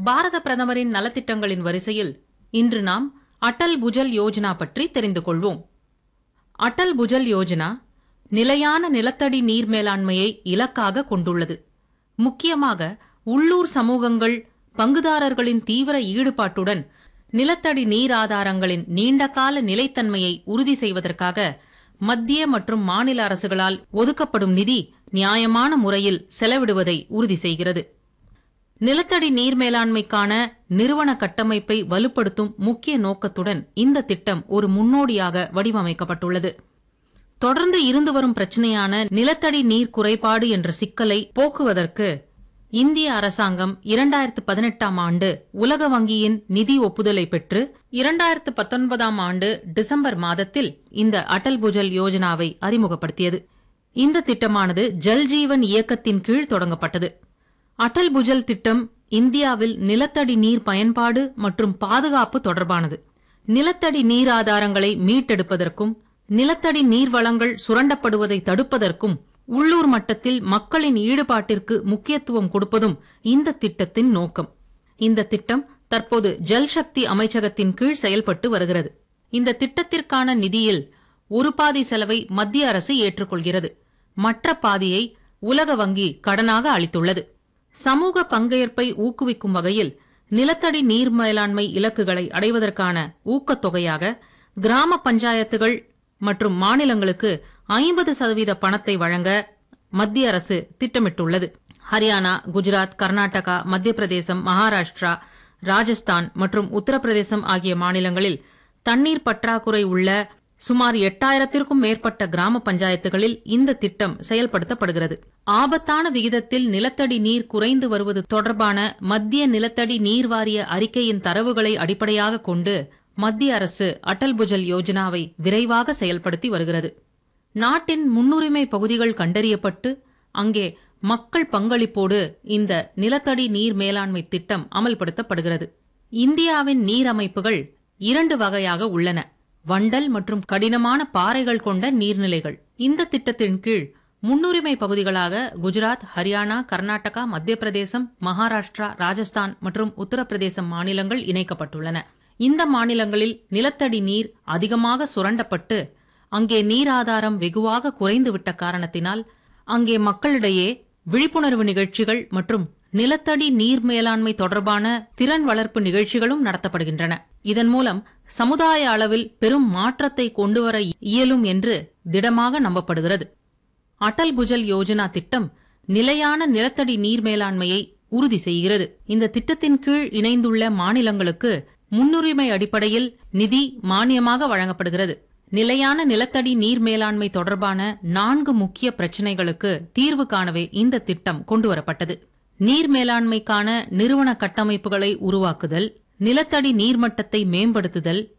பாரத பிரதமரின் நலத்திட்டங்களின் வரிசையில் இன்று நாம் அடல் புஜல் யோஜனா பற்றி தெரிந்து கொள்வோம் அடல் புஜல் யோஜனா நிலையான நிலத்தடி நீர் மேலாண்மையை இலக்காக கொண்டுள்ளது முக்கியமாக உள்ளூர் சமூகங்கள் பங்குதாரர்களின் தீவிர ஈடுபாட்டுடன் நிலத்தடி நீர் ஆதாரங்களின் நீண்டகால நிலைத்தன்மையை உறுதி செய்வதற்காக மத்திய மற்றும் மாநில அரசுகளால் ஒதுக்கப்படும் நிதி நியாயமான முறையில் செலவிடுவதை உறுதி செய்கிறது நிலத்தடி நீர் மேலாண்மைக்கான நிறுவன கட்டமைப்பை வலுப்படுத்தும் முக்கிய நோக்கத்துடன் இந்த திட்டம் ஒரு முன்னோடியாக வடிவமைக்கப்பட்டுள்ளது தொடர்ந்து இருந்து வரும் பிரச்சனையான நிலத்தடி நீர் குறைபாடு என்ற சிக்கலை போக்குவதற்கு இந்திய அரசாங்கம் இரண்டாயிரத்து பதினெட்டாம் ஆண்டு உலக வங்கியின் நிதி ஒப்புதலை பெற்று இரண்டாயிரத்து பத்தொன்பதாம் ஆண்டு டிசம்பர் மாதத்தில் இந்த அடல் புஜல் யோஜனாவை அறிமுகப்படுத்தியது இந்த திட்டமானது ஜல்ஜீவன் இயக்கத்தின் கீழ் தொடங்கப்பட்டது அடல் புஜல் திட்டம் இந்தியாவில் நிலத்தடி நீர் பயன்பாடு மற்றும் பாதுகாப்பு தொடர்பானது நிலத்தடி நீர் ஆதாரங்களை மீட்டெடுப்பதற்கும் நிலத்தடி நீர் வளங்கள் சுரண்டப்படுவதை தடுப்பதற்கும் உள்ளூர் மட்டத்தில் மக்களின் ஈடுபாட்டிற்கு முக்கியத்துவம் கொடுப்பதும் இந்த திட்டத்தின் நோக்கம் இந்த திட்டம் தற்போது ஜல் சக்தி அமைச்சகத்தின் கீழ் செயல்பட்டு வருகிறது இந்த திட்டத்திற்கான நிதியில் ஒரு பாதி செலவை மத்திய அரசு ஏற்றுக்கொள்கிறது மற்ற பாதியை உலக வங்கி கடனாக அளித்துள்ளது சமூக பங்கேற்பை ஊக்குவிக்கும் வகையில் நிலத்தடி நீர் மேலாண்மை இலக்குகளை அடைவதற்கான ஊக்கத்தொகையாக கிராம பஞ்சாயத்துகள் மற்றும் மாநிலங்களுக்கு ஐம்பது சதவீத பணத்தை வழங்க மத்திய அரசு திட்டமிட்டுள்ளது ஹரியானா குஜராத் கர்நாடகா மத்திய பிரதேசம் மகாராஷ்டிரா ராஜஸ்தான் மற்றும் உத்தரப்பிரதேசம் ஆகிய மாநிலங்களில் தண்ணீர் பற்றாக்குறை உள்ள சுமார் எட்டாயிரத்திற்கும் மேற்பட்ட கிராம பஞ்சாயத்துகளில் இந்த திட்டம் செயல்படுத்தப்படுகிறது ஆபத்தான விகிதத்தில் நிலத்தடி நீர் குறைந்து வருவது தொடர்பான மத்திய நிலத்தடி நீர் வாரிய அறிக்கையின் தரவுகளை அடிப்படையாக கொண்டு மத்திய அரசு அடல் புஜல் யோஜனாவை விரைவாக செயல்படுத்தி வருகிறது நாட்டின் முன்னுரிமை பகுதிகள் கண்டறியப்பட்டு அங்கே மக்கள் பங்களிப்போடு இந்த நிலத்தடி நீர் மேலாண்மை திட்டம் அமல்படுத்தப்படுகிறது இந்தியாவின் நீர் அமைப்புகள் இரண்டு வகையாக உள்ளன வண்டல் மற்றும் கடினமான பாறைகள் கொண்ட நீர்நிலைகள் இந்த திட்டத்தின் கீழ் முன்னுரிமை பகுதிகளாக குஜராத் ஹரியானா கர்நாடகா மத்திய பிரதேசம் மகாராஷ்டிரா ராஜஸ்தான் மற்றும் உத்தரப்பிரதேசம் மாநிலங்கள் இணைக்கப்பட்டுள்ளன இந்த மாநிலங்களில் நிலத்தடி நீர் அதிகமாக சுரண்டப்பட்டு அங்கே நீர் ஆதாரம் வெகுவாக குறைந்துவிட்ட காரணத்தினால் அங்கே மக்களிடையே விழிப்புணர்வு நிகழ்ச்சிகள் மற்றும் நிலத்தடி நீர் மேலாண்மை தொடர்பான திறன் வளர்ப்பு நிகழ்ச்சிகளும் நடத்தப்படுகின்றன இதன் மூலம் சமுதாய அளவில் பெரும் மாற்றத்தை கொண்டுவர இயலும் என்று திடமாக நம்பப்படுகிறது அடல் புஜல் யோஜனா திட்டம் நிலையான நிலத்தடி நீர் மேலாண்மையை உறுதி செய்கிறது இந்த திட்டத்தின் கீழ் இணைந்துள்ள மாநிலங்களுக்கு முன்னுரிமை அடிப்படையில் நிதி மானியமாக வழங்கப்படுகிறது நிலையான நிலத்தடி நீர் மேலாண்மை தொடர்பான நான்கு முக்கிய பிரச்சினைகளுக்கு தீர்வு காணவே இந்த திட்டம் கொண்டுவரப்பட்டது நீர் மேலாண்மைக்கான நிறுவன கட்டமைப்புகளை உருவாக்குதல் நிலத்தடி நீர்மட்டத்தை மேம்படுத்துதல்